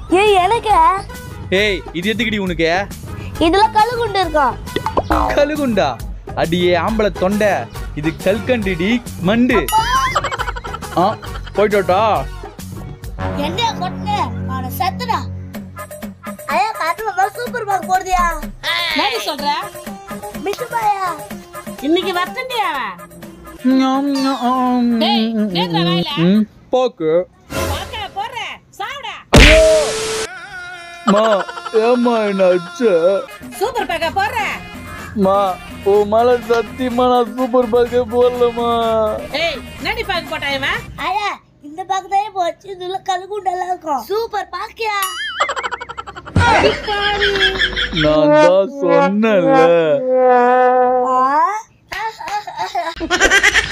ஏய் எனக்கு ஏய் இது எதுக்குடி உனக்கு இதுல கழுகுண்டு இருக்கும் கழுகுண்டா அடியே ஆம்பளை தொண்டை இது கல்கண்டுடி மண்டு ஆ போயிட்டோட்டா என்ன கொட்டு அவன செத்துடா ஐயா காட்டுல சூப்பர் மார்க் போடுதியா என்னடி சொல்ற மிஸ் பாயா இன்னைக்கு வரட்டண்டி அவன் டேய், நேத்துடா வாயில. ம், போக்கு பாக்க போடுற சாப்பிடா மா ஏமா என்ன அச்சு சூப்பர் பேக்கா போடுற மா ஓ மலை சத்தியமா நான் சூப்பர் பார்க்க போடலமா ஏய் என்னடி பேக் போட்டா இவன் ஐயா இந்த பாக்கு தான் போச்சு இதுல கழுகுண்டெல்லாம் இருக்கும் சூப்பர் பாக்கியா நான் தான் சொன்னேன்ல ஆ